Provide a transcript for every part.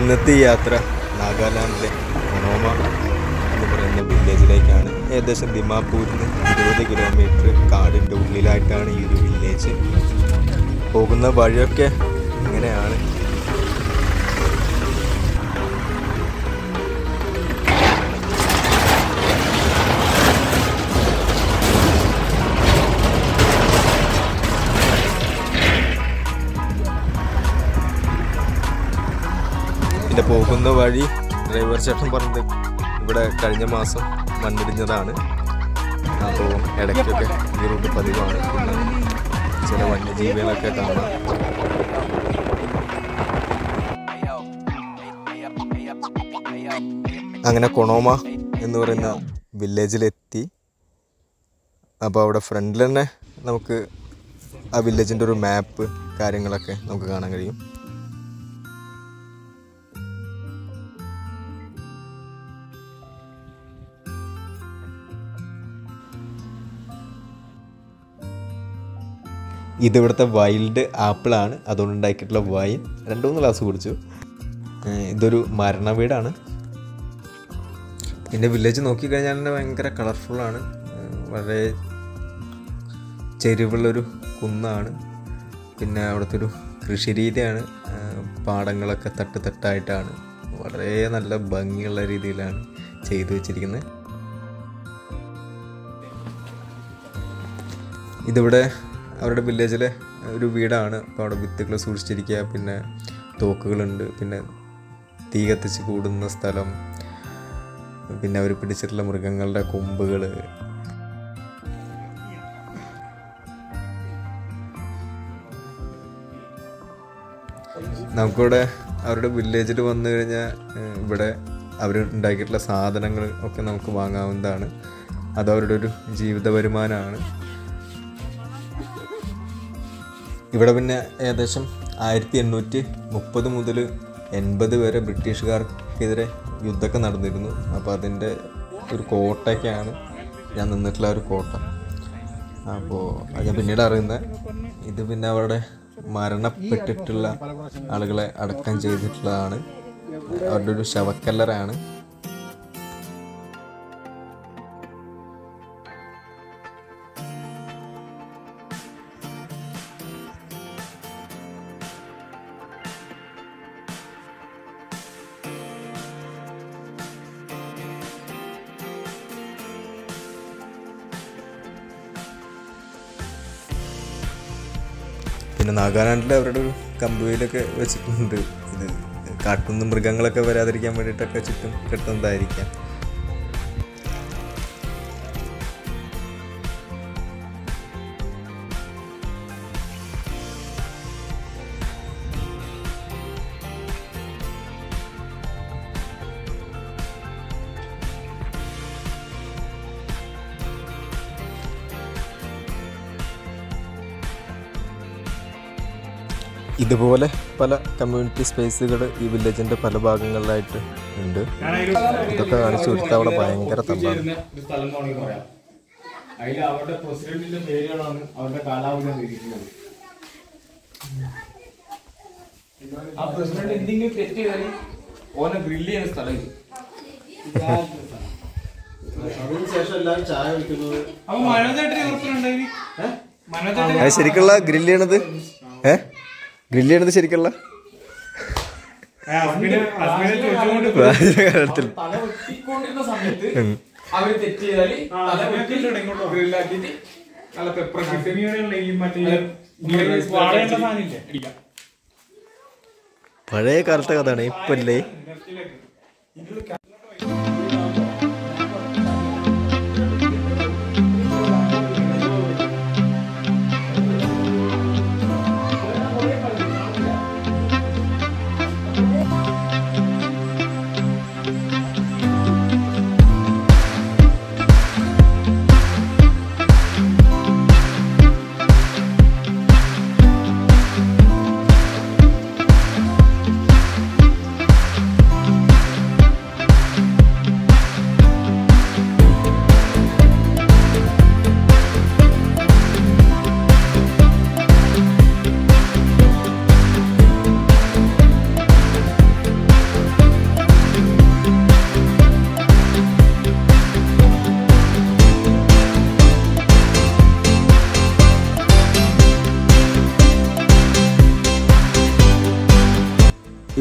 ഇന്നത്തെ ഈ യാത്ര നാഗാലാൻഡിലെ കൊണോമ എന്ന് പറയുന്ന വില്ലേജിലേക്കാണ് ഏകദേശം ദിമാപൂരിൽ നിന്ന് ഇരുപത് കിലോമീറ്റർ കാടിൻ്റെ ഉള്ളിലായിട്ടാണ് ഈ ഒരു വില്ലേജ് പോകുന്ന വഴിയൊക്കെ ഇങ്ങനെയാണ് പിന്നെ പോകുന്ന വഴി ഡ്രൈവർ ചേട്ടൻ പറഞ്ഞത് ഇവിടെ കഴിഞ്ഞ മാസം മണ്ണിടിഞ്ഞതാണ് അപ്പോൾ ഇടയ്ക്കൊക്കെ ഈ റൂട്ട് പതിവാണ് പിന്നെ ചില വന്യജീവികളൊക്കെ കാണാം അങ്ങനെ കൊണോമ എന്ന് പറയുന്ന വില്ലേജിലെത്തി അപ്പോൾ അവിടെ ഫ്രണ്ടിൽ തന്നെ നമുക്ക് ആ വില്ലേജിൻ്റെ ഒരു മാപ്പ് കാര്യങ്ങളൊക്കെ നമുക്ക് കാണാൻ കഴിയും ഇതിവിടുത്തെ വൈൽഡ് ആപ്പിളാണ് അതുകൊണ്ട് ഉണ്ടാക്കിയിട്ടുള്ള വൈൻ രണ്ട് മൂന്ന് ഗ്ലാസ് കുടിച്ചു ഏഹ് ഇതൊരു മരണ വീടാണ് പിന്നെ വില്ലേജ് നോക്കിക്കഴിഞ്ഞാൽ തന്നെ ഭയങ്കര കളർഫുള്ളാണ് വളരെ ചെരിവുള്ളൊരു കുന്നാണ് പിന്നെ അവിടുത്തെ ഒരു കൃഷി രീതിയാണ് ഏഹ് പാടങ്ങളൊക്കെ തട്ട് തട്ടായിട്ടാണ് വളരെ നല്ല ഭംഗിയുള്ള രീതിയിലാണ് ചെയ്തു വെച്ചിരിക്കുന്നത് ഇതിവിടെ അവരുടെ വില്ലേജിലെ ഒരു വീടാണ് അപ്പോൾ അവിടെ വിത്തുകൾ സൂക്ഷിച്ചിരിക്കുക പിന്നെ തോക്കുകളുണ്ട് പിന്നെ തീ കത്തിച്ച് കൂടുന്ന സ്ഥലം പിന്നെ അവർ പിടിച്ചിട്ടുള്ള മൃഗങ്ങളുടെ കൊമ്പുകൾ നമുക്കിവിടെ അവരുടെ വില്ലേജിൽ വന്നു കഴിഞ്ഞാൽ ഏഹ്, ഇവിടെ അവർ ഉണ്ടാക്കിയിട്ടുള്ള സാധനങ്ങൾ ഒക്കെ നമുക്ക് വാങ്ങാവുന്നതാണ് അത് അവരുടെ ഒരു ജീവിത വരുമാനമാണ് ഇവിടെ പിന്നെ ഏകദേശം ആയിരത്തി എണ്ണൂറ്റി മുപ്പത് മുതൽ എൺപത് വരെ ബ്രിട്ടീഷുകാർക്കെതിരെ യുദ്ധമൊക്കെ നടന്നിരുന്നു അപ്പോൾ അതിൻ്റെ ഒരു കോട്ടയൊക്കെയാണ് ഞാൻ നിന്നിട്ടുള്ള ഒരു കോട്ട അപ്പോൾ അത് ഞാൻ പിന്നീട് അറിയുന്നത് ഇത് പിന്നെ അവിടെ മരണപ്പെട്ടിട്ടുള്ള ആളുകളെ അടക്കം ചെയ്തിട്ടുള്ളതാണ് അവരുടെ ഒരു ശവക്കല്ലറാണ് പിന്നെ നാഗാലാൻഡിൽ അവരുടെ ഒരു കമ്പുകയിലൊക്കെ വെച്ചിട്ടുണ്ട് ഇത് കാട്ടുന്ന മൃഗങ്ങളൊക്കെ വരാതിരിക്കാൻ വേണ്ടിയിട്ടൊക്കെ ചുറ്റും കെട്ടുന്നതായിരിക്കാം ഇതുപോലെ പല കമ്മ്യൂണിറ്റി സ്പേസുകൾ ഈ വില്ലേജിൻ്റെ പല ഭാഗങ്ങളിലായിട്ട് ഉണ്ട് ഇതൊക്കെ കാണിച്ചു കൊടുത്താൽ അവിടെ ഭയങ്കര തമ്പാണ് ഒരു സ്ഥലം വേണമെങ്കിൽ പറയാം അതിൽ അവരുടെ പ്രസിഡന്റിന്റെ പേരുകളാണ് അവരുടെ കാലാവധി ഇരിക്കുന്നത് ആ പ്രസിഡന്റ് എന്തെങ്കിലും തെറ്റ് ചെയ്താൽ ഓനെ ഗ്രില്ല് ചെയ്യുന്ന സ്ഥലം ഇത് അതിനുശേഷം എല്ലാവരും ചായ കുടിക്കുന്നത് അപ്പൊ മനോജേട്ടൻ ഉറപ്പുണ്ടായി മനോജേട്ടൻ അത് ശരിക്കുള്ള ഗ്രില്ല് ചെയ്യണത് ഏ ഗ്രില്ല് ചെയ്യണത് ശരിക്കുള്ള ഹസ്ബൻഡ് ഹസ്ബൻഡ് ചോദിച്ചുകൊണ്ട് കാര്യത്തിൽ തല വെട്ടിക്കൊണ്ടിരുന്ന സമയത്ത് അവര് തെറ്റ് ചെയ്താല് തല വെട്ടി ഗ്രില്ലാക്കിട്ട് നല്ല പെപ്പർ പഴയ കാലത്തെ കഥയാണ് ഇപ്പല്ലേ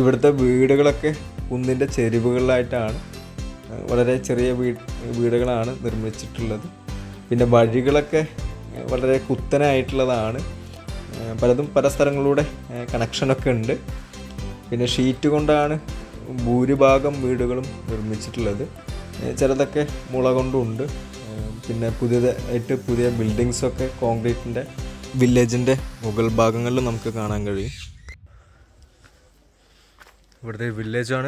ഇവിടുത്തെ വീടുകളൊക്കെ കുന്നിൻ്റെ ചെരിവുകളിലായിട്ടാണ് ഏഹ് വളരെ ചെറിയ വീട് വീടുകളാണ് നിർമ്മിച്ചിട്ടുള്ളത് പിന്നെ വഴികളൊക്കെ ഏഹ് വളരെ കുത്തനായിട്ടുള്ളതാണ് ഏഹ് പലതും പല സ്ഥലങ്ങളിലൂടെ ഏഹ് കണക്ഷനൊക്കെ ഉണ്ട് പിന്നെ ഷീറ്റ് കൊണ്ടാണ് ഭൂരിഭാഗം വീടുകളും നിർമ്മിച്ചിട്ടുള്ളത് ഏഹ് ചിലതൊക്കെ മുള കൊണ്ടുണ്ട് ഏഹ് പിന്നെ പുതിയതായിട്ട് പുതിയ ബിൽഡിങ്സൊക്കെ കോൺക്രീറ്റിൻ്റെ വില്ലേജിൻ്റെ മുകൾ ഭാഗങ്ങളിൽ നമുക്ക് കാണാൻ കഴിയും ഇവിടുത്തെ വില്ലേജാണ്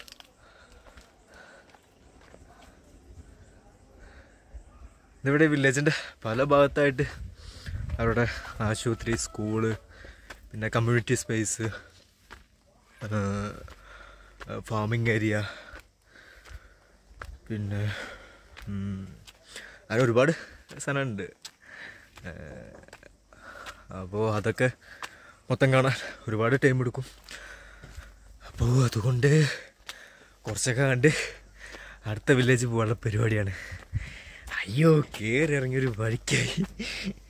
ഇതിവിടെ വില്ലേജിൻ്റെ പല ഭാഗത്തായിട്ട് അവരുടെ ആശുപത്രി സ്കൂള് പിന്നെ കമ്മ്യൂണിറ്റി സ്പേസ് ഫാമിംഗ് ഏരിയ പിന്നെ ഉം, അങ്ങനെ ഒരുപാട് സ്ഥലമുണ്ട് അപ്പോൾ അതൊക്കെ മൊത്തം കാണാൻ ഒരുപാട് ടൈം എടുക്കും അപ്പോൾ അതുകൊണ്ട് കുറച്ചൊക്കെ കണ്ട് അടുത്ത വില്ലേജ് പോകാനുള്ള പരിപാടിയാണ് അയ്യോ കയറി ഇറങ്ങിയൊരു വഴിക്കായി